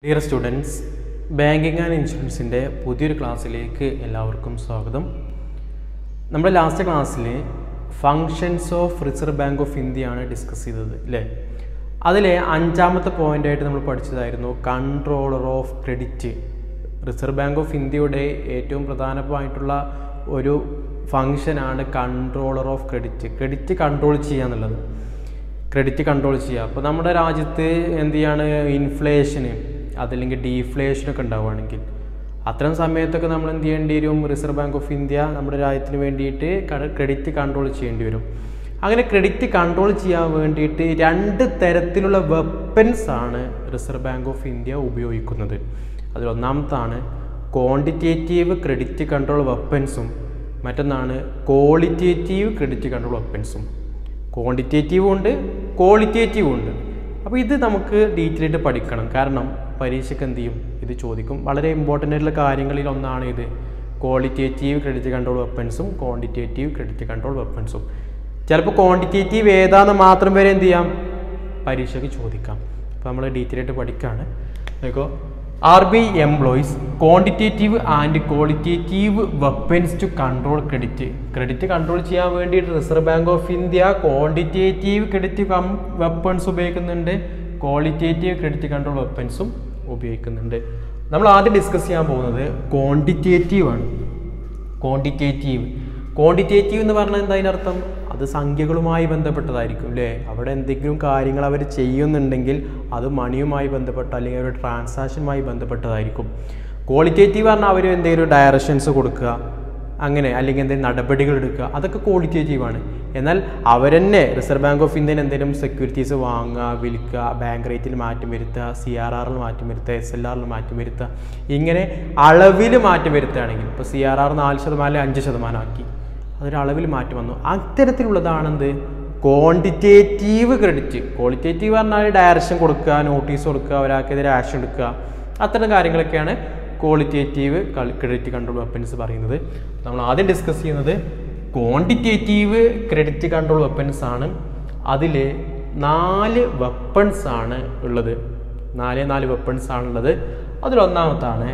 dear students banking and ഇൻഷുറൻസിൻ്റെ പുതിയൊരു ക്ലാസ്സിലേക്ക് എല്ലാവർക്കും സ്വാഗതം നമ്മുടെ ലാസ്റ്റ് ക്ലാസ്സിൽ functions of reserve bank of India ആണ് ഡിസ്കസ് ചെയ്തത് അല്ലേ അതിലെ അഞ്ചാമത്തെ പോയിൻ്റായിട്ട് നമ്മൾ പഠിച്ചതായിരുന്നു controller of credit Reserve bank of ഇന്ത്യയുടെ ഏറ്റവും പ്രധാനമായിട്ടുള്ള ഒരു ഫങ്ഷനാണ് controller of credit credit control ചെയ്യുക എന്നുള്ളത് ക്രെഡിറ്റ് കൺട്രോൾ ചെയ്യുക അപ്പോൾ നമ്മുടെ രാജ്യത്ത് എന്ത് ചെയ്യാണ് ഇൻഫ്ലേഷന് അതല്ലെങ്കിൽ ഡീഫ്ലേഷനൊക്കെ ഉണ്ടാവുകയാണെങ്കിൽ അത്തരം സമയത്തൊക്കെ നമ്മൾ എന്ത് ചെയ്യേണ്ടി വരും റിസർവ് ബാങ്ക് ഓഫ് ഇന്ത്യ നമ്മുടെ രാജ്യത്തിന് വേണ്ടിയിട്ട് ക്രെഡിറ്റ് കൺട്രോൾ ചെയ്യേണ്ടി വരും അങ്ങനെ ക്രെഡിറ്റ് കൺട്രോൾ ചെയ്യാൻ വേണ്ടിയിട്ട് രണ്ട് തരത്തിലുള്ള വെപ്പൻസ് ആണ് റിസർവ് ബാങ്ക് ഓഫ് ഇന്ത്യ ഉപയോഗിക്കുന്നത് അതിൽ ഒന്നാമത്താണ് ക്വാണ്ടിറ്റേറ്റീവ് ക്രെഡിറ്റ് കൺട്രോൾ വെപ്പൻസും മറ്റൊന്നാണ് ക്വാളിറ്റേറ്റീവ് ക്രെഡിറ്റ് കൺട്രോൾ വെപ്പൻസും ക്വാണ്ടിറ്റേറ്റീവും ഉണ്ട് ക്വാളിറ്റേറ്റീവും ഉണ്ട് അപ്പോൾ ഇത് നമുക്ക് ഡീറ്റെയിൽ ആയിട്ട് പഠിക്കണം കാരണം പരീക്ഷയ്ക്ക് എന്ത് ചെയ്യും ഇത് ചോദിക്കും വളരെ ഇമ്പോർട്ടൻ്റ് ആയിട്ടുള്ള കാര്യങ്ങളിൽ ഒന്നാണ് ഇത് ക്വാളിറ്റേറ്റീവ് ക്രെഡിറ്റ് കൺട്രോൾ വെപ്പൻസും ക്വാണ്ടിറ്റേറ്റീവ് ക്രെഡിറ്റ് കൺട്രോൾ വെപ്പൻസും ചിലപ്പോൾ ക്വാണ്ടിറ്റേറ്റീവ് ഏതാന്ന് മാത്രം വരെ എന്ത് ചെയ്യാം പരീക്ഷയ്ക്ക് ചോദിക്കാം അപ്പോൾ നമ്മൾ ഡീറ്റെയിൽ ആയിട്ട് പഠിക്കുകയാണ് നോക്കോ R B I employs quantitative and qualitative weapons to control credit credit control ചെയ്യാൻ വേണ്ടിയിട്ട് Reserve bank of India quantitative credit weapons ഉപയോഗിക്കുന്നുണ്ട് ക്വാളിറ്റേറ്റീവ് ക്രെഡിറ്റ് കൺട്രോൾ വെപ്പൻസും ഉപയോഗിക്കുന്നുണ്ട് നമ്മൾ ആദ്യം ഡിസ്കസ് ചെയ്യാൻ പോകുന്നത് ക്വാണ്ടിറ്റേറ്റീവ് ആണ് ക്വാണ്ടിറ്റേറ്റീവ് ക്വാണ്ടിറ്റേറ്റീവ് എന്ന് പറഞ്ഞാൽ എന്താ അതിനർത്ഥം അത് സംഖ്യകളുമായി ബന്ധപ്പെട്ടതായിരിക്കും അല്ലേ അവിടെ എന്തെങ്കിലും കാര്യങ്ങൾ അവർ ചെയ്യുന്നുണ്ടെങ്കിൽ അത് മണിയുമായി ബന്ധപ്പെട്ട അല്ലെങ്കിൽ അവരുടെ ട്രാൻസാക്ഷനുമായി ബന്ധപ്പെട്ടതായിരിക്കും ക്വാളിറ്റേറ്റീവ് പറഞ്ഞാൽ അവർ എന്തെങ്കിലും ഡയറക്ഷൻസ് കൊടുക്കുക അങ്ങനെ അല്ലെങ്കിൽ എന്തെങ്കിലും നടപടികൾ എടുക്കുക അതൊക്കെ ക്വാളിറ്റേറ്റീവ് ആണ് എന്നാൽ അവരെന്നെ റിസർവ് ബാങ്ക് ഓഫ് ഇന്ത്യൻ എന്തെങ്കിലും സെക്യൂരിറ്റീസ് വാങ്ങുക വിൽക്കുക ബാങ്ക് റേറ്റിൽ മാറ്റം വരുത്തുക സി ആർ ആറിൽ മാറ്റം വരുത്തുക എസ് എൽ ആറിൽ മാറ്റം വരുത്തുക ഇങ്ങനെ അളവിൽ മാറ്റം വരുത്തുകയാണെങ്കിൽ ഇപ്പോൾ സി ആർ ആർ നാല് ശതമാനം അഞ്ച് ശതമാനമാക്കി അതൊരു അളവിൽ മാറ്റം വന്നു അത്തരത്തിലുള്ളതാണെന്ത് ക്വാണ്ടിറ്റേറ്റീവ് ക്രെഡിറ്റ് ക്വാളിറ്റേറ്റീവ് പറഞ്ഞാൽ ഡയറക്ഷൻ കൊടുക്കുക നോട്ടീസ് കൊടുക്കുക ഒരാൾക്കെതിരെ ആക്ഷൻ എടുക്കുക അത്തരം കാര്യങ്ങളൊക്കെയാണ് ക്വാളിറ്റേറ്റീവ് ക്രെഡിറ്റ് കൺട്രോൾ വെപ്പൻസ് പറയുന്നത് നമ്മൾ ആദ്യം ഡിസ്കസ് ചെയ്യുന്നത് ക്വാണ്ടിറ്റേറ്റീവ് ക്രെഡിറ്റ് കൺട്രോൾ വെപ്പൻസ് ആണ് അതിൽ നാല് വെപ്പൺസ് ആണ് ഉള്ളത് നാല് നാല് വെപ്പൺസ് ആണുള്ളത് അതിലൊന്നാമത്താണ്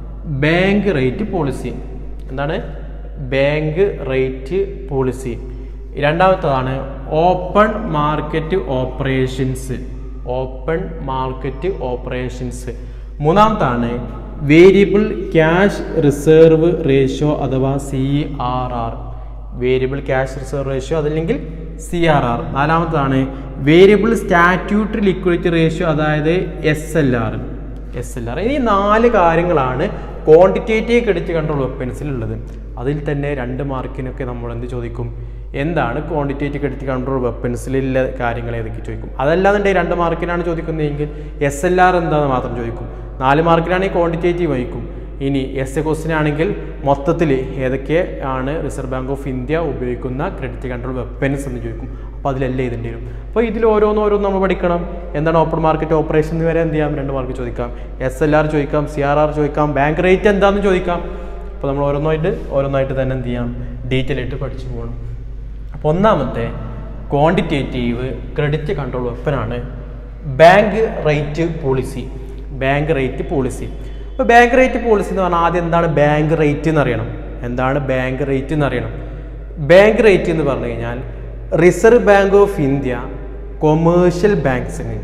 ബാങ്ക് റേറ്റ് പോളിസി എന്താണ് ബാങ്ക് റേറ്റ് പോളിസി രണ്ടാമത്തതാണ് open market operations open market operations മൂന്നാമത്താണ് വേരിയബിൾ ക്യാഷ് റിസർവ് റേഷ്യോ അഥവാ C R R variable cash reserve ratio അതല്ലെങ്കിൽ സി ആർ ആർ നാലാമത്തതാണ് വേരിയബിൾ സ്റ്റാറ്റ്യൂട്ടറി ലിക്വിഡിറ്റി റേഷ്യോ അതായത് S L R S L R ഈ നാല് കാര്യങ്ങളാണ് quantitative credit control വെപ്പൻസിലുള്ളത് അതിൽ തന്നെ രണ്ട് മാർക്കിനൊക്കെ നമ്മൾ എന്ത് ചോദിക്കും എന്താണ് ക്വാണ്ടിറ്റേറ്റീവ് ക്രെഡിറ്റ് കൺട്രോൾ വെപ്പൻസിലുള്ള കാര്യങ്ങൾ ഏതൊക്കെ ചോദിക്കും അതല്ലാന്നുണ്ടെങ്കിൽ രണ്ട് മാർക്കിനാണ് ചോദിക്കുന്നതെങ്കിൽ എസ് എൽ ആർ എന്താണെന്ന് മാത്രം ചോദിക്കും നാല് മാർക്കിനാണെങ്കിൽ ക്വാണ്ടിറ്റേറ്റീവ് വഹിക്കും ഇനി എസ് എ ക്വസ്റ്റിൻ ആണെങ്കിൽ മൊത്തത്തിൽ ഏതൊക്കെ ആണ് റിസർവ് ബാങ്ക് ഓഫ് ഇന്ത്യ ഉപയോഗിക്കുന്ന ക്രെഡിറ്റ് കൺട്രോൾ വെപ്പൻസ് എന്ന് ചോദിക്കും അപ്പോൾ അതിലെല്ലാം എഴുതേണ്ടി വരും അപ്പോൾ ഇതിൽ ഓരോന്നോരോന്ന് നമ്മൾ പഠിക്കണം എന്താണ് ഓപ്പൺ മാർക്കറ്റ് ഓപ്പറേഷൻ വരെ എന്ത് ചെയ്യാം രണ്ട് മാർക്ക് ചോദിക്കാം എസ് എൽ ആർ ചോദിക്കാം സി ആർ ആർ ചോദിക്കാം ബാങ്ക് റേറ്റ് എന്താണെന്ന് ചോദിക്കാം അപ്പോൾ നമ്മൾ ഓരോന്നായിട്ട് ഓരോന്നായിട്ട് തന്നെ എന്ത് ചെയ്യാം ഡീറ്റെയിൽ ആയിട്ട് പഠിച്ചു പോകണം അപ്പോൾ ഒന്നാമത്തെ ക്വാണ്ടിറ്റേറ്റീവ് ക്രെഡിറ്റ് കൺട്രോൾ വെപ്പനാണ് bank rate policy bank rate policy അപ്പോൾ ബാങ്ക് റേറ്റ് പോളിസി എന്ന് പറഞ്ഞാൽ ആദ്യം എന്താണ് ബാങ്ക് റേറ്റ് എന്ന് അറിയണം എന്താണ് ബാങ്ക് റേറ്റ് എന്ന് അറിയണം ബാങ്ക് റേറ്റ് എന്ന് പറഞ്ഞു കഴിഞ്ഞാൽ Reserve bank of India commercial ബാങ്ക്സിന്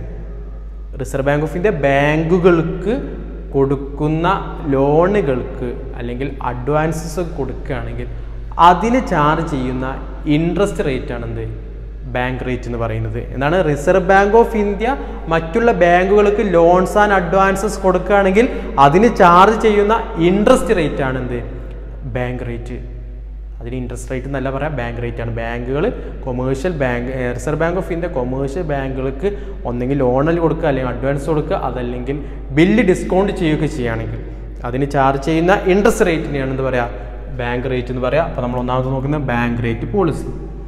റിസർവ് ബാങ്ക് ഓഫ് ഇന്ത്യ ബാങ്കുകൾക്ക് കൊടുക്കുന്ന ലോണുകൾക്ക് അല്ലെങ്കിൽ അഡ്വാൻസസ് കൊടുക്കുകയാണെങ്കിൽ അതിന് ചാർജ് ചെയ്യുന്ന ഇൻട്രസ്റ്റ് റേറ്റ് ആണ് എന്ത് ബാങ്ക് റേറ്റ് എന്ന് പറയുന്നത് എന്താണ് റിസർവ് ബാങ്ക് ഓഫ് ഇന്ത്യ മറ്റുള്ള ബാങ്കുകൾക്ക് ലോൺസ് ആൻഡ് അഡ്വാൻസസ് കൊടുക്കുകയാണെങ്കിൽ അതിന് ചാർജ് ചെയ്യുന്ന ഇൻട്രസ്റ്റ് റേറ്റ് ആണ് എന്ത് ബാങ്ക് റേറ്റ് അതിന് ഇൻട്രസ്റ്റ് റേറ്റ് എന്നല്ല പറയാം ബാങ്ക് റേറ്റ് ആണ് ബാങ്കുകൾ commercial bank Reserve bank of India commercial ബാങ്കുകൾക്ക് ഒന്നെങ്കിൽ ലോണിൽ കൊടുക്കുക അല്ലെങ്കിൽ അഡ്വാൻസ് കൊടുക്കുക അതല്ലെങ്കിൽ ബില്ല് ഡിസ്കൗണ്ട് ചെയ്യുകയൊക്കെ ചെയ്യുകയാണെങ്കിൽ അതിന് ചാർജ് ചെയ്യുന്ന ഇൻട്രസ്റ്റ് റേറ്റിനെയാണ് എന്ത് പറയുക ബാങ്ക് റേറ്റ് എന്ന് പറയാം അപ്പോൾ നമ്മൾ ഒന്നാമത് നോക്കുന്നത് bank rate policy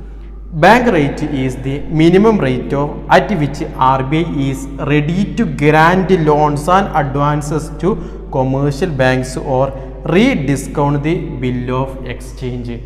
bank rate is the minimum rate of at which R B I is ready to grant loans and advances to commercial banks or rediscount the bill of exchange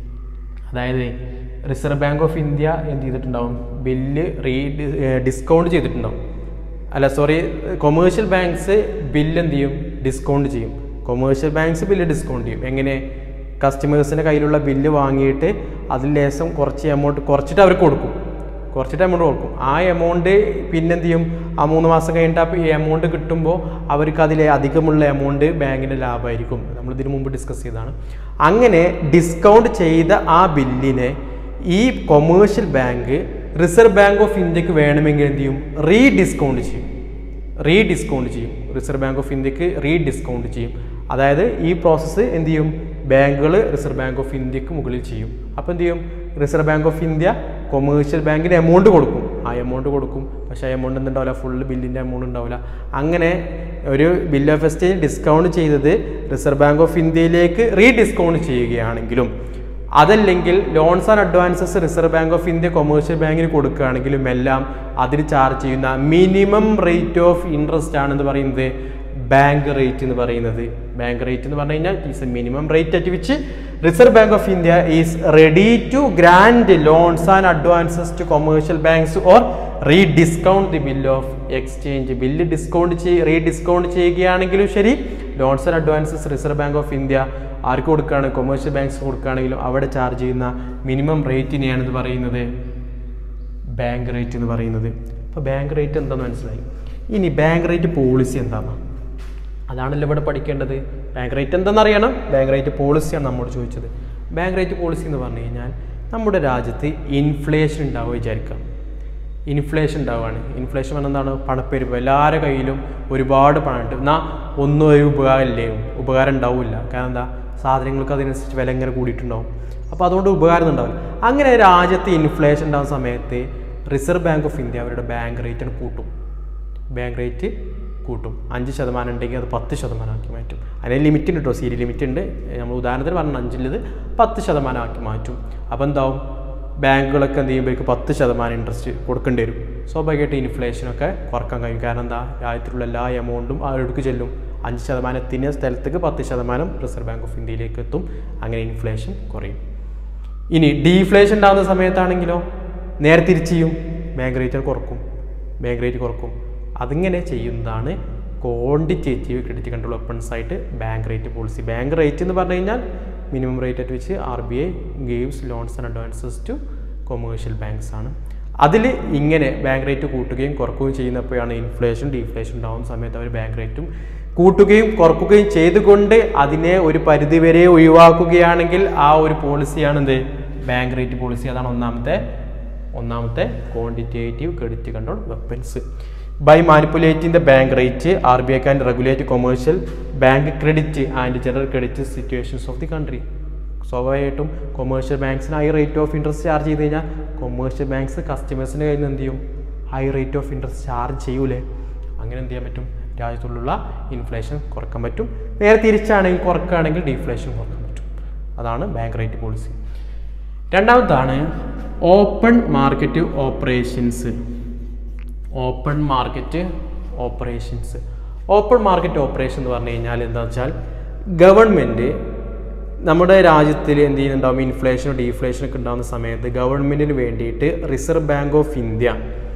അതായത് Reserve bank of India എന്ത് ചെയ്തിട്ടുണ്ടാവും bill re discount ചെയ്തിട്ടുണ്ടാവും അല്ല sorry commercial banks bill എന്ത് ചെയ്യും discount ചെയ്യും commercial banks bill discount ചെയ്യും എങ്ങനെ കസ്റ്റമേഴ്സിൻ്റെ കയ്യിലുള്ള ബില്ല് വാങ്ങിയിട്ട് അതിൽ ലേശം കുറച്ച് എമൗണ്ട് കുറച്ചിട്ട് അവർക്ക് കൊടുക്കും കുറച്ചിട്ട് എമൗണ്ട് കൊടുക്കും ആ എമൗണ്ട് പിന്നെന്ത് ചെയ്യും ആ മൂന്ന് മാസം കഴിഞ്ഞിട്ട് അപ്പോൾ ഈ എമൗണ്ട് കിട്ടുമ്പോൾ അവർക്ക് അതിലെ അധികമുള്ള എമൗണ്ട് ബാങ്കിൻ്റെ ലാഭമായിരിക്കും നമ്മൾ ഇതിനു മുമ്പ് ഡിസ്കസ് ചെയ്തതാണ് അങ്ങനെ ഡിസ്കൗണ്ട് ചെയ്ത ആ ബില്ലിനെ ഈ commercial bank Reserve bank of ഇന്ത്യക്ക് വേണമെങ്കിൽ എന്ത് ചെയ്യും റീ ഡിസ്കൗണ്ട് ചെയ്യും റീ ഡിസ്കൗണ്ട് ചെയ്യും റിസർവ് ബാങ്ക് ഓഫ് ഇന്ത്യക്ക് റീ ഡിസ്കൗണ്ട് ചെയ്യും അതായത് ഈ പ്രോസസ്സ് എന്ത് ചെയ്യും ബാങ്കുകൾ റിസർവ് ബാങ്ക് ഓഫ് ഇന്ത്യക്ക് മുകളിൽ ചെയ്യും അപ്പോൾ എന്ത് ചെയ്യും Reserve bank of India commercial ബാങ്കിന് എമൗണ്ട് കൊടുക്കും ആ എമൗണ്ട് കൊടുക്കും പക്ഷേ ആ എമൗണ്ട് എന്തുണ്ടാവില്ല ഫുള്ള് ബില്ലിൻ്റെ എമൗണ്ട് ഉണ്ടാവില്ല അങ്ങനെ ഒരു ബില്ല് ഓഫ് എസ്റ്റേജ് ഡിസ്കൗണ്ട് ചെയ്തത് റിസർവ് ബാങ്ക് ഓഫ് ഇന്ത്യയിലേക്ക് റീ ഡിസ്കൗണ്ട് ചെയ്യുകയാണെങ്കിലും അതല്ലെങ്കിൽ loans and advances Reserve bank of India commercial ബാങ്കിന് കൊടുക്കുകയാണെങ്കിലും എല്ലാം അതിന് ചാർജ് ചെയ്യുന്ന മിനിമം റേറ്റ് ഓഫ് ഇൻട്രസ്റ്റ് ആണെന്ന് പറയുന്നത് ബാങ്ക് റേറ്റ് എന്ന് പറയുന്നത് ബാങ്ക് റേറ്റ് എന്ന് പറഞ്ഞു കഴിഞ്ഞാൽ is a minimum rate at which Reserve bank of India is ready to grant loans and advances to commercial banks or rediscount the bill of exchange bill discount ചെയ് rediscount ചെയ്യുകയാണെങ്കിലും ശരി loans and advances Reserve bank of India ആർക്ക് കൊടുക്കുകയാണ് commercial banks കൊടുക്കുകയാണെങ്കിലും അവിടെ charge ചെയ്യുന്ന minimum റേറ്റിനെയാണ് ഇത് പറയുന്നത് bank rate എന്ന് പറയുന്നത് അപ്പോൾ ബാങ്ക് റേറ്റ് എന്താണെന്ന് മനസ്സിലായി ഇനി ബാങ്ക് റേറ്റ് പോളിസി എന്താണ് അതാണല്ലോ ഇവിടെ പഠിക്കേണ്ടത് ബാങ്ക് റേറ്റ് എന്താണെന്ന് അറിയണം ബാങ്ക് റേറ്റ് പോളിസിയാണ് നമ്മോട് ചോദിച്ചത് ബാങ്ക് റേറ്റ് പോളിസി എന്ന് പറഞ്ഞു കഴിഞ്ഞാൽ നമ്മുടെ രാജ്യത്ത് ഇൻഫ്ലേഷൻ ഉണ്ടാവുക വിചാരിക്കാം ഇൻഫ്ലേഷൻ ഉണ്ടാവുകയാണ് ഇൻഫ്ലേഷൻ പറഞ്ഞാൽ എന്താണ് പണപ്പെരുപ്പം എല്ലാവരുടെ കയ്യിലും ഒരുപാട് പണമുണ്ട് എന്നാൽ ഒന്നും ഒരു ഉപകാരമില്ലേ ഉപകാരം ഉണ്ടാവില്ല കാരണം എന്താ സാധനങ്ങൾക്ക് അതിനനുസരിച്ച് വില ഇങ്ങനെ കൂടിയിട്ടുണ്ടാവും അപ്പോൾ അതുകൊണ്ട് ഉപകാരം ഉണ്ടാവില്ല അങ്ങനെ രാജ്യത്ത് ഇൻഫ്ലേഷൻ ഉണ്ടാകുന്ന സമയത്ത് റിസർവ് ബാങ്ക് ഓഫ് ഇന്ത്യ അവരുടെ ബാങ്ക് റേറ്റ് കൂട്ടും ബാങ്ക് റേറ്റ് കൂട്ടും അഞ്ച് ശതമാനം ഉണ്ടെങ്കിൽ അത് പത്ത് ശതമാനമാക്കി മാറ്റും അതിന് ലിമിറ്റ് ഉണ്ട് കേട്ടോ സീരി ലിമിറ്റ് ഉണ്ട് നമ്മൾ ഉദാഹരണത്തിന് പറഞ്ഞ അഞ്ചിലത് പത്ത് ശതമാനമാക്കി മാറ്റും അപ്പോൾ എന്താവും ബാങ്കുകളൊക്കെ എന്ത് ചെയ്യുമ്പോഴേക്ക് പത്ത് ശതമാനം ഇൻട്രസ്റ്റ് കൊടുക്കേണ്ടി വരും സ്വാഭാവികമായിട്ട് ഇൻഫ്ലേഷനൊക്കെ കുറക്കാൻ കഴിയും കാരണം എന്താ രാജ്യത്തിലുള്ള എല്ലാ എമൗണ്ടും അവർക്ക് ചെല്ലും അഞ്ച് ശതമാനത്തിന് സ്ഥലത്തേക്ക് പത്ത് ശതമാനം റിസർവ് ബാങ്ക് ഓഫ് ഇന്ത്യയിലേക്ക് എത്തും അങ്ങനെ ഇൻഫ്ലേഷൻ കുറയും ഇനി ഡീഫ്ലേഷൻ ഉണ്ടാകുന്ന സമയത്താണെങ്കിലോ നേരെ തിരിച്ച് ചെയ്യും ബാങ്ക് റേറ്റ് കുറക്കും ബാങ്ക് റേറ്റ് കുറക്കും അതിങ്ങനെ ചെയ്യുന്നതാണ് ക്വാണ്ടിറ്റേറ്റീവ് ക്രെഡിറ്റ് കൺട്രോൾ വെപ്പൺസ് ആയിട്ട് bank rate policy bank rate എന്ന് പറഞ്ഞു കഴിഞ്ഞാൽ minimum rate at which R B I gives loans and advances to commercial banks ആണ് അതിൽ ഇങ്ങനെ ബാങ്ക് റേറ്റ് കൂട്ടുകയും കുറക്കുകയും ചെയ്യുന്നപ്പോഴാണ് ഇൻഫ്ലേഷൻ ഡീഫ്ലേഷൻ ഉണ്ടാകുന്ന സമയത്ത് അവർ ബാങ്ക് റേറ്റും കൂട്ടുകയും കുറക്കുകയും ചെയ്തുകൊണ്ട് അതിനെ ഒരു പരിധിവരെ ഒഴിവാക്കുകയാണെങ്കിൽ ആ ഒരു പോളിസിയാണ് എന്ത് ബാങ്ക് റേറ്റ് പോളിസി അതാണ് ഒന്നാമത്തെ ഒന്നാമത്തെ quantitative credit control weapons by manipulating the bank rate R B I can regulate commercial bank credit and general credit situations of the country സ്വാഭാവികമായിട്ടും കൊമേഴ്ഷ്യൽ ബാങ്ക്സിന് high rate of interest charge ചെയ്ത് കഴിഞ്ഞാൽ commercial banks കസ്റ്റമേഴ്സിൻ്റെ കയ്യിൽ നിന്ന് എന്ത് ചെയ്യും high rate of interest charge ചെയ്യൂലേ അങ്ങനെ എന്ത് ചെയ്യാൻ പറ്റും രാജ്യത്തുള്ള ഇൻഫ്ലേഷൻ കുറക്കാൻ പറ്റും നേരെ തിരിച്ചാണെങ്കിൽ കുറക്കുകയാണെങ്കിൽ ഡീഫ്ലേഷൻ കുറക്കാൻ പറ്റും അതാണ് ബാങ്ക് റേറ്റ് പോളിസി രണ്ടാമത്താണ് open market operations open market operations open market operation എന്ന് പറഞ്ഞു കഴിഞ്ഞാൽ എന്താ വെച്ചാൽ ഗവൺമെൻറ് നമ്മുടെ രാജ്യത്തിൽ എന്ത് ചെയ്യുന്നുണ്ടാവും ഇൻഫ്ലേഷനോ ഡീഫ്ലേഷനോ ഒക്കെ ഉണ്ടാകുന്ന സമയത്ത് ഗവൺമെൻറ്റിന് വേണ്ടിയിട്ട് റിസർവ് ബാങ്ക് ഓഫ് ഇന്ത്യ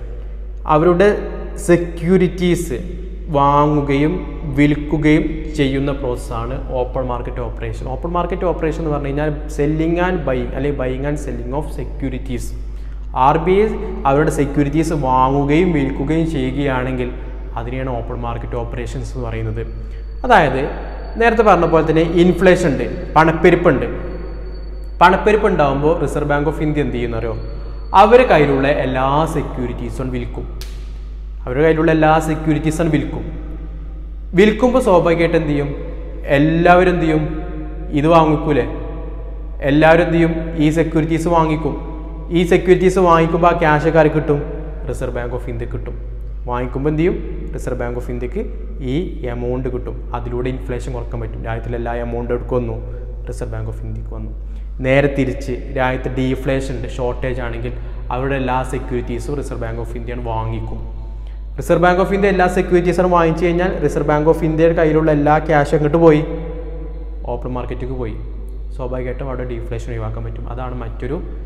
അവരുടെ സെക്യൂരിറ്റീസ് വാങ്ങുകയും വിൽക്കുകയും ചെയ്യുന്ന പ്രോസസ്സാണ് open market operation open market operation എന്ന് പറഞ്ഞു കഴിഞ്ഞാൽ സെല്ലിങ് ആൻഡ് ബൈങ് അല്ലെങ്കിൽ buying and selling of securities R B I അവരുടെ സെക്യൂരിറ്റീസ് വാങ്ങുകയും വിൽക്കുകയും ചെയ്യുകയാണെങ്കിൽ അതിനെയാണ് ഓപ്പൺ മാർക്കറ്റ് ഓപ്പറേഷൻസ് എന്ന് പറയുന്നത് അതായത് നേരത്തെ പറഞ്ഞ പോലെ തന്നെ ഇൻഫ്ലേഷൻ ഉണ്ട് പണപ്പെരുപ്പുണ്ട് പണപ്പെരുപ്പ് ഉണ്ടാകുമ്പോൾ റിസർവ് ബാങ്ക് ഓഫ് ഇന്ത്യ എന്ത് ചെയ്യുന്നറിയോ അവരുടെ കയ്യിലുള്ള എല്ലാ സെക്യൂരിറ്റീസും വിൽക്കും അവരുടെ കയ്യിലുള്ള എല്ലാ സെക്യൂരിറ്റീസും വിൽക്കും വിൽക്കുമ്പോൾ സ്വാഭാവികമായിട്ട് എന്ത് ചെയ്യും എല്ലാവരും എന്ത് ചെയ്യും ഇത് വാങ്ങിക്കൂലേ എല്ലാവരും എന്ത് ചെയ്യും ഈ സെക്യൂരിറ്റീസ് വാങ്ങിക്കും ഈ സെക്യൂരിറ്റീസ് വാങ്ങിക്കുമ്പോൾ ആ ക്യാഷ് ഒക്കെ ആർക്ക് കിട്ടും റിസർവ് ബാങ്ക് ഓഫ് ഇന്ത്യ കിട്ടും വാങ്ങിക്കുമ്പോൾ എന്ത് ചെയ്യും റിസർവ് ബാങ്ക് ഓഫ് ഇന്ത്യക്ക് ഈ എമൗണ്ട് കിട്ടും അതിലൂടെ ഇൻഫ്ലേഷൻ കുറക്കാൻ പറ്റും രാജ്യത്തിലെ എല്ലാ എമൗണ്ട് എടുക്കും വന്നു റിസർവ് ബാങ്ക് ഓഫ് ഇന്ത്യക്ക് വന്നു നേരെ തിരിച്ച് രാജ്യത്ത് ഡീഫ്ലേഷൻ ഉണ്ട് ഷോർട്ടേജ് ആണെങ്കിൽ അവരുടെ എല്ലാ സെക്യൂരിറ്റീസും റിസർവ് ബാങ്ക് ഓഫ് ഇന്ത്യയാണ് വാങ്ങിക്കും റിസർവ് ബാങ്ക് ഓഫ് ഇന്ത്യ എല്ലാ സെക്യൂരിറ്റീസും വാങ്ങിച്ചു കഴിഞ്ഞാൽ റിസർവ് ബാങ്ക് ഓഫ് ഇന്ത്യയുടെ കയ്യിലുള്ള എല്ലാ ക്യാഷും അങ്ങോട്ട് പോയി ഓപ്പൺ മാർക്കറ്റിലേക്ക് പോയി സ്വാഭാവികമായിട്ടും അവിടെ ഡീഫ്ലേഷൻ ഒഴിവാക്കാൻ പറ്റും അതാണ് മറ്റൊരു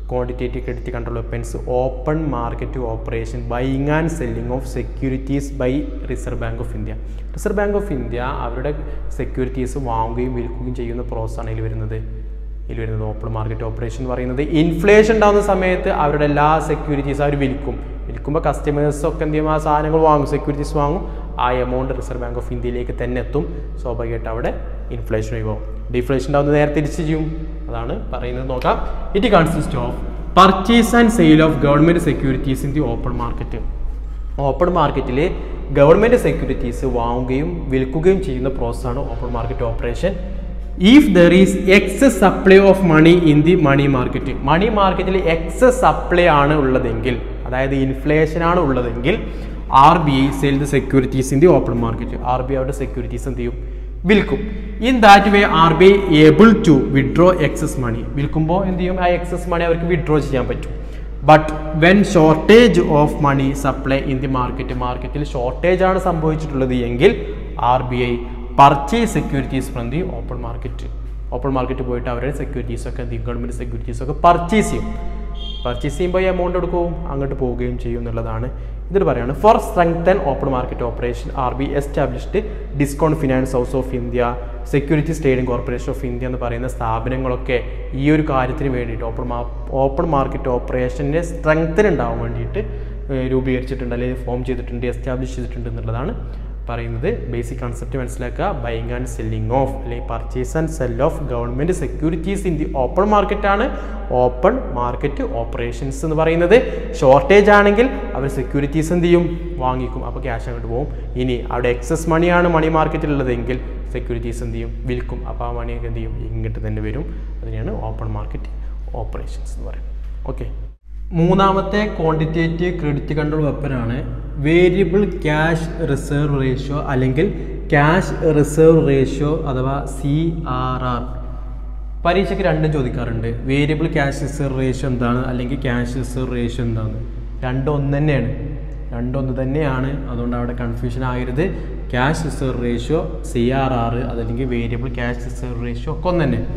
quantitative credit control weapons open market operation buying and selling of securities by Reserve bank of India Reserve bank of India അവരുടെ സെക്യൂരിറ്റീസ് വാങ്ങുകയും വിൽക്കുകയും ചെയ്യുന്ന പ്രോസസ്സാണ് ഇതിൽ വരുന്നത് ഇതിൽ വരുന്നത് ഓപ്പൺ മാർക്കറ്റ് ഓപ്പറേഷൻ എന്ന് പറയുന്നത് ഇൻഫ്ലേഷൻ ഉണ്ടാകുന്ന സമയത്ത് അവരുടെ എല്ലാ സെക്യൂരിറ്റീസ് അവർ വിൽക്കും വിൽക്കുമ്പോൾ കസ്റ്റമേഴ്സ് ഒക്കെ എന്ത് ചെയ്യും ആ സാധനങ്ങൾ വാങ്ങും സെക്യൂരിറ്റീസ് വാങ്ങും ആ എമൗണ്ട് റിസർവ് ബാങ്ക് ഓഫ് ഇന്ത്യയിലേക്ക് തന്നെ എത്തും സ്വാഭാവികമായിട്ട് അവിടെ ഇൻഫ്ലേഷൻ ഒഴിവാകും ഡിഫ്ലേഷൻ ഉണ്ടാകുന്നത് നേരെ തിരിച്ച് ചെയ്യും അതാണ് പറയുന്നത് നോക്കാം it consist of purchase and sale of government securities in the open market open മാർക്കറ്റിൽ ഗവൺമെൻറ് സെക്യൂരിറ്റീസ് വാങ്ങുകയും വിൽക്കുകയും ചെയ്യുന്ന പ്രോസസ്സാണ് open market operation if there is excess supply of money in the money market money മാർക്കറ്റിൽ excess supply ആണ് ഉള്ളതെങ്കിൽ അതായത് inflation ആണ് ഉള്ളതെങ്കിൽ R B I sale the securities in the open market R B I അവരുടെ securities എന്ത് ചെയ്യും വിൽക്കും in that way R B I able to withdraw excess money വിൽക്കുമ്പോൾ എന്ത് ചെയ്യും ആ എക്സസ് മണി അവർക്ക് വിഡ്രോ ചെയ്യാൻ പറ്റും but when shortage of money supply in the market മാർക്കറ്റിൽ ഷോർട്ടേജ് ആണ് സംഭവിച്ചിട്ടുള്ളത് എങ്കിൽ R B I purchase securities from the open market open market പോയിട്ട് അവരുടെ സെക്യൂരിറ്റീസ് ഒക്കെ എന്ത് ചെയ്യും ഗവൺമെൻറ് സെക്യൂരിറ്റീസ് ഒക്കെ പർച്ചേസ് ചെയ്യും പർച്ചേസ് ചെയ്യുമ്പോൾ ഈ എമൗണ്ട് എടുക്കുകയും അങ്ങോട്ട് പോവുകയും ചെയ്യും എന്നുള്ളതാണ് ഇതിൽ പറയുകയാണ് for strengthen open market operation R B established Discount Finance House of India Securities Trading Corporation of India എന്ന് പറയുന്ന സ്ഥാപനങ്ങളൊക്കെ ഈ ഒരു കാര്യത്തിന് വേണ്ടിയിട്ട് ഓപ്പൺ മാ ഓപ്പൺ മാർക്കറ്റ് ഓപ്പറേഷൻ്റെ സ്ട്രെങ്തൻ ഉണ്ടാവാൻ വേണ്ടിയിട്ട് ഏഹ്, രൂപീകരിച്ചിട്ടുണ്ട് അല്ലെങ്കിൽ ഫോം ചെയ്തിട്ടുണ്ട് എസ്റ്റാബ്ലിഷ് ചെയ്തിട്ടുണ്ട് എന്നുള്ളതാണ് പറയുന്നത് ബേസിക് കൺസെപ്റ്റ് മനസ്സിലാക്കുക ബൈങ് ആൻഡ് സെല്ലിംഗ് ഓഫ് അല്ലെങ്കിൽ purchase and sell of government securities in the open മാർക്കറ്റാണ് ഓപ്പൺ മാർക്കറ്റ് ഓപ്പറേഷൻസ് എന്ന് പറയുന്നത് ഷോർട്ടേജ് ആണെങ്കിൽ അവർ സെക്യൂരിറ്റീസ് എന്ത് ചെയ്യും വാങ്ങിക്കും അപ്പോൾ ക്യാഷ് അങ്ങോട്ട് പോകും ഇനി അവിടെ എക്സസ് മണിയാണ് മണി മാർക്കറ്റിൽ ഉള്ളതെങ്കിൽ സെക്യൂരിറ്റീസ് എന്ത് ചെയ്യും വിൽക്കും അപ്പോൾ ആ മണിയൊക്കെ എന്ത് ചെയ്യും ഇങ്ങോട്ട് തന്നെ വരും അതിനെയാണ് ഓപ്പൺ മാർക്കറ്റ് ഓപ്പറേഷൻസ് എന്ന് പറയുന്നത് ഓക്കെ മൂന്നാമത്തെ ക്വാണ്ടിറ്റേറ്റീവ് ക്രെഡിറ്റ് കൺട്രോൾ വെപ്പനാണ് വേരിയബിൾ ക്യാഷ് റിസർവ് റേഷ്യോ അല്ലെങ്കിൽ ക്യാഷ് റിസർവ് റേഷ്യോ അഥവാ സി ആർ ആർ പരീക്ഷയ്ക്ക് രണ്ടും ചോദിക്കാറുണ്ട് വേരിയബിൾ ക്യാഷ് റിസർവ് റേഷ്യോ എന്താണ് അല്ലെങ്കിൽ ക്യാഷ് റിസർവ് റേഷ്യോ എന്താണ് രണ്ടും ഒന്ന് തന്നെയാണ് രണ്ടൊന്ന് തന്നെയാണ് അതുകൊണ്ട് അവിടെ കൺഫ്യൂഷൻ ആകരുത് cash reserve ratio C R R അതല്ലെങ്കിൽ വേരിയബിൾ ക്യാഷ് റിസർവ് റേഷ്യോ ഒക്കെ ഒന്ന് തന്നെ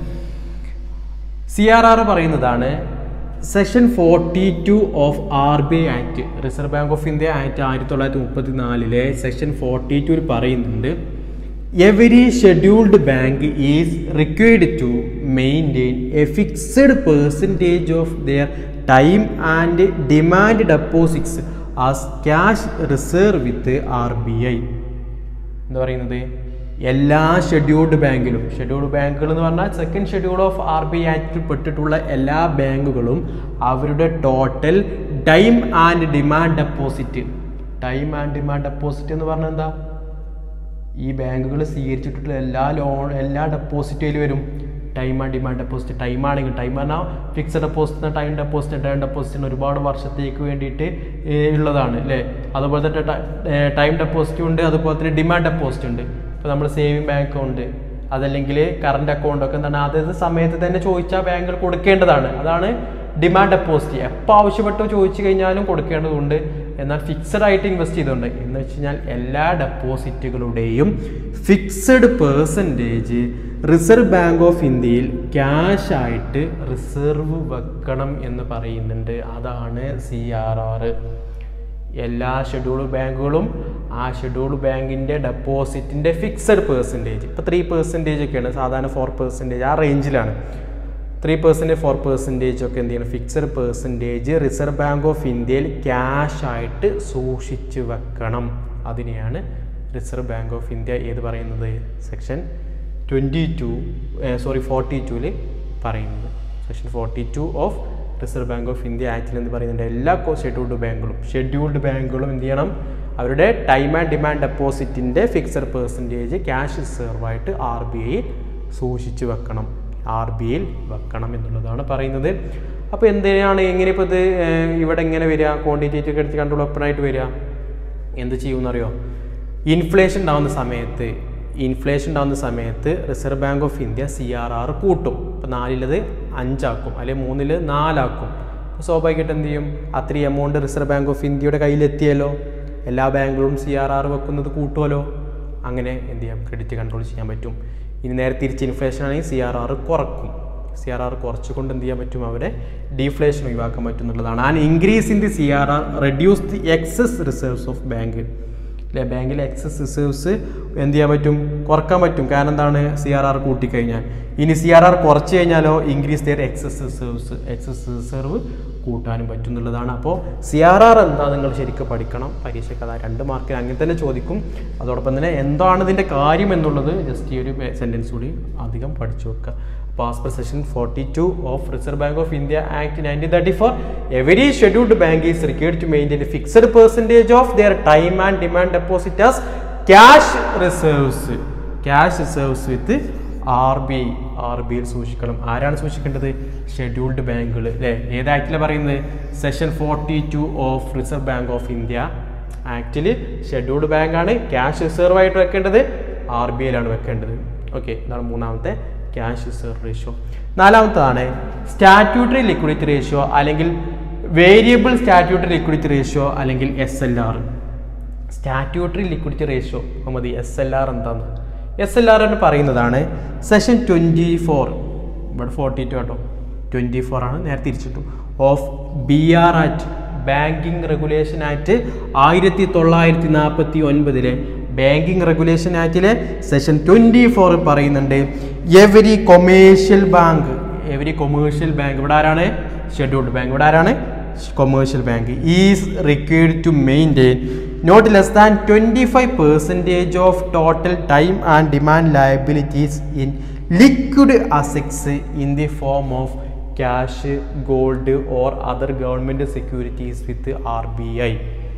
സി ആർ ആർ പറയുന്നതാണ് section forty two of R B I Act Reserve bank of India Act ആയിരത്തി തൊള്ളായിരത്തി മുപ്പത്തി നാലിലെ സെക്ഷൻ ഫോർട്ടി ടുവിൽ പറയുന്നുണ്ട് every scheduled bank is required to maintain a fixed percentage of their time and demand deposits as cash reserve with R B I എന്താ പറയുന്നത് എല്ലാ scheduled ബാങ്കിലും scheduled ബാങ്കുകൾ എന്ന് പറഞ്ഞാൽ second schedule of R B I ആക്ടിൽ പെട്ടിട്ടുള്ള എല്ലാ ബാങ്കുകളും അവരുടെ total time and demand deposit time and demand deposit എന്ന് പറഞ്ഞാൽ എന്താ ഈ ബാങ്കുകൾ സ്വീകരിച്ചിട്ടുള്ള എല്ലാ ലോൺ എല്ലാ ഡെപ്പോസിറ്റും അതിൽ വരും time and demand deposit time ആണെങ്കിൽ ടൈം പറഞ്ഞാൽ fixed deposit time deposit time ഡെപ്പോസിറ്റിന് ഒരുപാട് വർഷത്തേക്ക് വേണ്ടിയിട്ട് ഏ, ഉള്ളതാണ് അല്ലേ അതുപോലെ തന്നെ ടൈം ഡെപ്പോസിറ്റും ഉണ്ട് അതുപോലെ തന്നെ ഡിമാൻഡ് ഡെപ്പോസിറ്റ് ഉണ്ട് ഇപ്പോൾ നമ്മൾ സേവിങ് ബാങ്ക് അക്കൗണ്ട് അതല്ലെങ്കിൽ കറണ്ട് അക്കൗണ്ട് ഒക്കെ എന്താണ് അതത് സമയത്ത് തന്നെ ചോദിച്ചാൽ ബാങ്കുകൾ കൊടുക്കേണ്ടതാണ് അതാണ് ഡിമാൻഡ് ഡെപ്പോസിറ്റ് എപ്പോൾ ആവശ്യപ്പെട്ടോ ചോദിച്ചു കഴിഞ്ഞാലും കൊടുക്കേണ്ടതുണ്ട് എന്നാൽ ഫിക്സഡ് ആയിട്ട് ഇൻവെസ്റ്റ് ചെയ്തുകൊണ്ട് എന്ന് വെച്ച് കഴിഞ്ഞാൽ എല്ലാ ഡെപ്പോസിറ്റുകളുടെയും fixed percentage Reserve bank of ഇന്ത്യയിൽ ക്യാഷ് ആയിട്ട് റിസർവ് വെക്കണം എന്ന് പറയുന്നുണ്ട് അതാണ് സി ആർ ആർ എല്ലാ ഷെഡ്യൂൾ ബാങ്കുകളും ആ ഷെഡ്യൂൾ ബാങ്കിൻ്റെ ഡെപ്പോസിറ്റിൻ്റെ ഫിക്സഡ് പേഴ്സൻറ്റേജ് ഇപ്പോൾ ത്രീ പെർസെൻറ്റേജ് ഒക്കെയാണ് സാധാരണ ഫോർ പെർസെൻറ്റേജ് ആ റേഞ്ചിലാണ് ത്രീ പെർസെൻറ്റേജ് ഫോർ പെർസെൻറ്റേജ് ഒക്കെ എന്ത് ചെയ്യണം fixed percentage reserve bank of ഇന്ത്യയിൽ ക്യാഷ് ആയിട്ട് സൂക്ഷിച്ച് വെക്കണം അതിനെയാണ് റിസർവ് ബാങ്ക് ഓഫ് ഇന്ത്യ ഏത് പറയുന്നത് section twenty two sorry forty ടുവിൽ പറയുന്നത് section forty two of reserve bank of India ആക്ടിൽ എന്ന് പറയുന്നുണ്ട് എല്ലാ ഷെഡ്യൂൾഡ് ബാങ്കുകളും ഷെഡ്യൂൾഡ് ബാങ്കുകളും എന്ത് ചെയ്യണം അവരുടെ ടൈം ആൻഡ് ഡിമാൻഡ് ഡെപ്പോസിറ്റിൻ്റെ ഫിക്സഡ് പെർസെൻറ്റേജ് ക്യാഷ് റിസർവായിട്ട് ആർ ബി ഐയിൽ സൂക്ഷിച്ച് വെക്കണം ആർ ബി ഐയിൽ വെക്കണം എന്നുള്ളതാണ് പറയുന്നത് അപ്പോൾ എന്തിനാണ് എങ്ങനെ ഇപ്പോൾ ഇത് ഏഹ്, ഇവിടെ എങ്ങനെ വരിക ക്വാണ്ടിറ്റേറ്റീവ് എടുത്ത് കൺട്രോൾ ഓപ്പണായിട്ട് വരിക എന്ത് ചെയ്യുമെന്നറിയോ ഇൻഫ്ലേഷൻ ഉണ്ടാകുന്ന സമയത്ത് ഇൻഫ്ലേഷൻ ഉണ്ടാകുന്ന സമയത്ത് reserve bank of India C R R കൂട്ടും ഇപ്പോൾ നാലിലത് അഞ്ചാക്കും അല്ലെങ്കിൽ മൂന്നിൽ നാലാക്കും അപ്പോൾ സ്വാഭാവികമായിട്ട് എന്ത് ചെയ്യും അത്രയും എമൗണ്ട് റിസർവ് ബാങ്ക് ഓഫ് ഇന്ത്യയുടെ കയ്യിലെത്തിയല്ലോ എല്ലാ ബാങ്കുകളും സി ആർ ആർ വെക്കുന്നത് കൂട്ടുമല്ലോ അങ്ങനെ എന്ത് ചെയ്യാം ക്രെഡിറ്റ് കൺട്രോൾ ചെയ്യാൻ പറ്റും ഇനി നേരെ തിരിച്ച് ഇൻഫ്ലേഷൻ ആണെങ്കിൽ സി ആർ ആർ കുറക്കും സി ആർ ആർ കുറച്ചുകൊണ്ട് എന്ത് ചെയ്യാൻ പറ്റും അവരെ ഡീഫ്ലേഷൻ ഒഴിവാക്കാൻ പറ്റും എന്നുള്ളതാണ് and increase in the C R R reduce the excess reserves of bank അല്ലെ ബാങ്കിലെ എക്സസ് റിസർവ്സ് എന്ത് ചെയ്യാൻ പറ്റും കുറക്കാൻ പറ്റും കാരണം എന്താണ് സി ആർ ആർ കൂട്ടിക്കഴിഞ്ഞാൽ ഇനി സി ആർ ആർ കുറച്ച് കഴിഞ്ഞാലോ increase their excess reserves excess reserve കൂട്ടാനും പറ്റും എന്നുള്ളതാണ് അപ്പോൾ സി ആർ ആർ എന്താ നിങ്ങൾ ശരിക്കും പഠിക്കണം പരീക്ഷയ്ക്ക് അതാ രണ്ട് മാർക്കിന് അങ്ങനെ തന്നെ ചോദിക്കും അതോടൊപ്പം തന്നെ എന്താണ് ഇതിൻ്റെ കാര്യം എന്നുള്ളത് ജസ്റ്റ് ഈ ഒരു സെൻറ്റൻസ് കൂടി അധികം പഠിച്ചു വെക്കുക അപ്പോൾ as per section forty two of reserve bank of India act nineteen thirty four every scheduled bank is required to maintain fixed percentage of their time and demand depositors cash reserves cash reserves with R B I R B ഐയിൽ സൂക്ഷിക്കണം ആരാണ് സൂക്ഷിക്കേണ്ടത് scheduled ബാങ്കുകൾ അല്ലേ ഏത് ആക്ടിലാണ് പറയുന്നത് section forty two of reserve bank of India ആക്ടിൽ ഷെഡ്യൂൾഡ് ബാങ്കാണ് ക്യാഷ് റിസർവ് ആയിട്ട് വെക്കേണ്ടത് ആർ ബി ഐയിലാണ് വെക്കേണ്ടത് ഓക്കെ ഇതാണ് മൂന്നാമത്തെ ക്യാഷ് റിസർവ് റേഷ്യോ നാലാമത്തതാണ് സ്റ്റാറ്റ്യൂട്ടറി ലിക്വിഡിറ്റി റേഷ്യോ അല്ലെങ്കിൽ വേരിയബിൾ സ്റ്റാറ്റ്യൂട്ടറി ലിക്വിഡിറ്റി റേഷ്യോ അല്ലെങ്കിൽ S L R statutory liquidity ratio മതി എസ് എൽ ആർ എന്താണ് എസ് എൽ ആർ എന്ന് പറയുന്നതാണ് സെഷൻ ട്വൻറ്റി ഫോർ ഇവിടെ ഫോർട്ടി ടു കേട്ടോ ട്വൻറ്റി ഫോർ ആണ് നേരെ തിരിച്ചിട്ടു of B R act banking regulation act ആയിരത്തി തൊള്ളായിരത്തി നാൽപ്പത്തി ഒൻപതിലെ ബാങ്കിങ് റെഗുലേഷൻ ആക്ടിലെ സെഷൻ ട്വൻറ്റി ഫോർ പറയുന്നുണ്ട് every commercial bank every commercial bank ഇവിടെ ആരാണ് ഷെഡ്യൂൾഡ് ബാങ്ക് ഇവിടെ ആരാണ് commercial bank is required to maintain not less than twenty five percentage of total time and demand liabilities in liquid assets in the form of cash gold or other government securities with R B I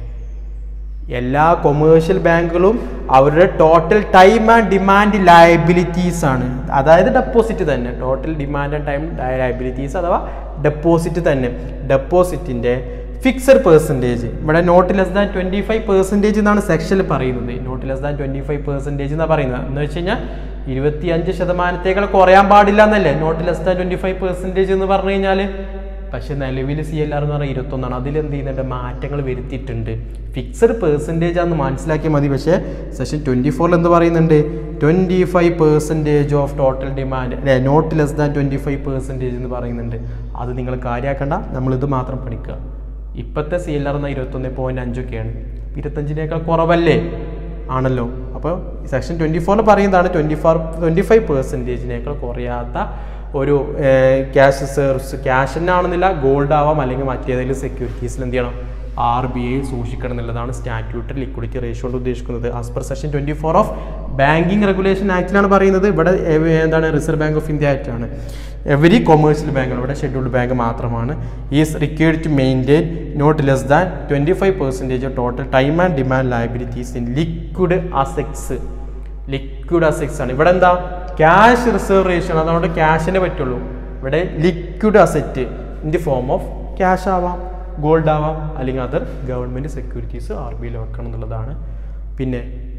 എല്ലാ commercial ബാങ്കുകളും അവരുടെ total time and demand liabilities ആണ് അതായത് deposit തന്നെ total demand and time liabilities അഥവാ deposit തന്നെ ഡെപ്പോസിറ്റിൻ്റെ fixed percentage ഇവിടെ not less than twenty five percentage എന്നാണ് സെക്ഷനിൽ പറയുന്നത് not less than twenty five percentage എന്നാണ് പറയുന്നത് എന്ന് വെച്ച് കഴിഞ്ഞാൽ ഇരുപത്തി അഞ്ച് ശതമാനത്തേക്കാൾ കുറയാൻ പാടില്ല എന്നല്ലേ not less than twenty five percentage എന്ന് പറഞ്ഞു കഴിഞ്ഞാൽ പക്ഷെ നിലവിൽ സി എൽ ആർ എന്ന് പറഞ്ഞാൽ ഇരുപത്തൊന്നാണ് അതിൽ എന്ത് ചെയ്യുന്നുണ്ട് മാറ്റങ്ങൾ വരുത്തിയിട്ടുണ്ട് ഫിക്സഡ് പെർസെൻറ്റേജ് ആണെന്ന് മനസ്സിലാക്കിയാൽ മതി പക്ഷേ സെഷൻ ട്വൻറ്റി ഫോറിൽ എന്ത് പറയുന്നുണ്ട് twenty five percentage of total demand അല്ലെ not less than twenty five percentage എന്ന് പറയുന്നുണ്ട് അത് നിങ്ങൾ കാര്യമാക്കണ്ട നമ്മളിത് മാത്രം പഠിക്കുക ഇപ്പോഴത്തെ സി എൽ ആർ എന്ന ഇരുപത്തൊന്ന് പോയിൻറ്റ് അഞ്ചൊക്കെയാണ് ഇരുപത്തഞ്ചിനേക്കാൾ കുറവല്ലേ ആണല്ലോ അപ്പോൾ സെക്ഷൻ ട്വൻറ്റി ഫോറിൽ പറയുന്നതാണ് ട്വൻറ്റി ഫോർ ട്വൻറ്റി ഫൈവ് പെർസെൻറ്റേജിനേക്കാൾ കുറയാത്ത ഒരു ക്യാഷ് റിസർവ്സ് ക്യാഷ് തന്നെ ആണെന്നില്ല ഗോൾഡ് ആവാം അല്ലെങ്കിൽ മറ്റേതെങ്കിലും സെക്യൂരിറ്റീസിൽ എന്ത് ചെയ്യണം ആർ ബി ഐ സൂക്ഷിക്കണം എന്നുള്ളതാണ് സ്റ്റാറ്റ്യൂട്ടറി ലിക്വിഡിറ്റി റേഷ്യോ കൊണ്ട് ഉദ്ദേശിക്കുന്നത് as per section twenty four of banking regulation ആക്ടിലാണ് പറയുന്നത് ഇവിടെ എ- എന്താണ് reserve bank of India act ആണ് എവരി കൊമേഴ്ഷ്യൽ ബാങ്കുകൾ ഇവിടെ ഷെഡ്യൂൾഡ് ബാങ്ക് മാത്രമാണ് is required to maintain not less than twenty five percentage total time and demand liabilities in liquid assets liquid assets ആണ് ഇവിടെ എന്താ ക്യാഷ് റിസർവ് റേഷ്യോ ആണ് അതുകൊണ്ട് ക്യാഷിനെ പറ്റുള്ളൂ ഇവിടെ liquid asset in the form of cash ആവാം ഗോൾഡ് ആവാം അല്ലെങ്കിൽ other government securities R B ഐയിൽ വെക്കണം എന്നുള്ളതാണ് പിന്നെ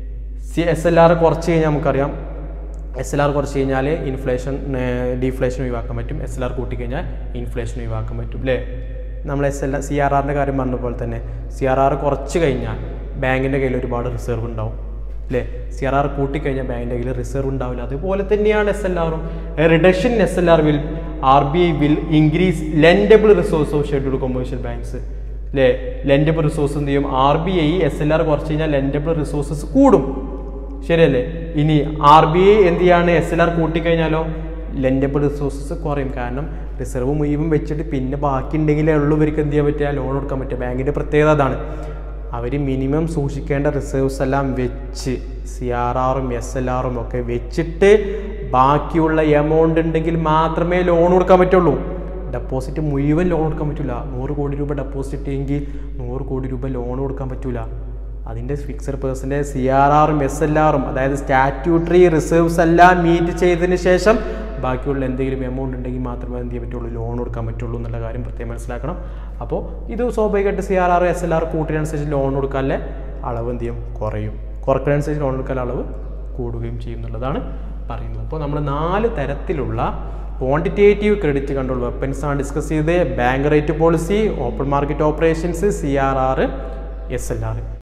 സി എസ് എൽ ആർ കുറച്ച് കഴിഞ്ഞാൽ നമുക്കറിയാം എസ് എൽ ആർ കുറച്ച് കഴിഞ്ഞാൽ ഇൻഫ്ലേഷൻ ഡീഫ്ലേഷൻ ഒഴിവാക്കാൻ പറ്റും എസ് എൽ ആർ കൂട്ടിക്കഴിഞ്ഞാൽ ഇൻഫ്ലേഷൻ ഒഴിവാക്കാൻ പറ്റും അല്ലേ നമ്മൾ എസ് എൽ സി ആർ ആറിൻ്റെ കാര്യം പറഞ്ഞ പോലെ തന്നെ സി ആർ ആർ കുറച്ച് കഴിഞ്ഞാൽ ബാങ്കിൻ്റെ കയ്യിൽ ഒരുപാട് റിസർവ് ഉണ്ടാവും അല്ലേ സി ആർ ആർ കൂട്ടിക്കഴിഞ്ഞാൽ ബാങ്കിൻ്റെ കയ്യിൽ റിസർവ് ഉണ്ടാവില്ല അതുപോലെ തന്നെയാണ് എസ് എൽ ആറും reduction S L R will R B I will increase lendable resource of scheduled commercial banks അല്ലേ ലെൻഡബിൾ റിസോഴ്സ് എന്ത് ചെയ്യും R B I S L R കുറച്ച് കഴിഞ്ഞാൽ ലെൻഡബിൾ റിസോഴ്സസ് കൂടും ശരിയല്ലേ ഇനി ആർ ബി ഐ എന്ത് ചെയ്യാണ് എസ് എൽ ആർ കൂട്ടിക്കഴിഞ്ഞാലോ ലെൻഡബിൾ റിസോഴ്സസ് കുറയും കാരണം റിസർവ് മുഴുവൻ വെച്ചിട്ട് പിന്നെ ബാക്കി ഉണ്ടെങ്കിലേ ഉള്ളൂ ഇവർക്ക് എന്ത് ചെയ്യാൻ പറ്റുക ലോൺ കൊടുക്കാൻ പറ്റുക ബാങ്കിൻ്റെ പ്രത്യേകത അതാണ് അവർ മിനിമം സൂക്ഷിക്കേണ്ട റിസർവ്സ് എല്ലാം വെച്ച് സി ആർ ആറും എസ് എൽ ആറും ഒക്കെ വെച്ചിട്ട് ബാക്കിയുള്ള എമൗണ്ട് ഉണ്ടെങ്കിൽ മാത്രമേ ലോൺ കൊടുക്കാൻ പറ്റുള്ളൂ ഡെപ്പോസിറ്റ് മുഴുവൻ ലോൺ കൊടുക്കാൻ പറ്റില്ല നൂറ് കോടി രൂപ ഡെപ്പോസിറ്റ് എങ്കിൽ നൂറ് കോടി രൂപ ലോൺ കൊടുക്കാൻ പറ്റില്ല അതിൻ്റെ ഫിക്സഡ് പേഴ്സൻ്റെ സി ആർ ആറും എസ് എൽ ആറും അതായത് സ്റ്റാറ്റ്യൂട്ടറി റിസർവ്സ് എല്ലാം മീറ്റ് ചെയ്തതിന് ശേഷം ബാക്കിയുള്ള എന്തെങ്കിലും എമൗണ്ട് ഉണ്ടെങ്കിൽ മാത്രമേ എന്ത് ചെയ്യാൻ പറ്റുള്ളൂ ലോൺ കൊടുക്കാൻ പറ്റുള്ളൂ എന്നുള്ള കാര്യം പ്രത്യേകം മനസ്സിലാക്കണം അപ്പോൾ ഇത് സ്വാഭാവികമായിട്ട് C R R S L R കൂട്ടിനനുസരിച്ച് ലോൺ കൊടുക്കാനുള്ള അളവ് എന്ത് ചെയ്യും കുറയും കുറക്കുന്നതനുസരിച്ച് ലോൺ കൊടുക്കാനുള്ള അളവ് കൂടുകയും ചെയ്യും എന്നുള്ളതാണ് പറയുന്നത് അപ്പോൾ നമ്മൾ നാല് തരത്തിലുള്ള ക്വാണ്ടിറ്റേറ്റീവ് ക്രെഡിറ്റ് കൺട്രോൾ വെപ്പൻസ് ആണ് ഡിസ്കസ് ചെയ്ത് bank rate policy open market operations C R R S L R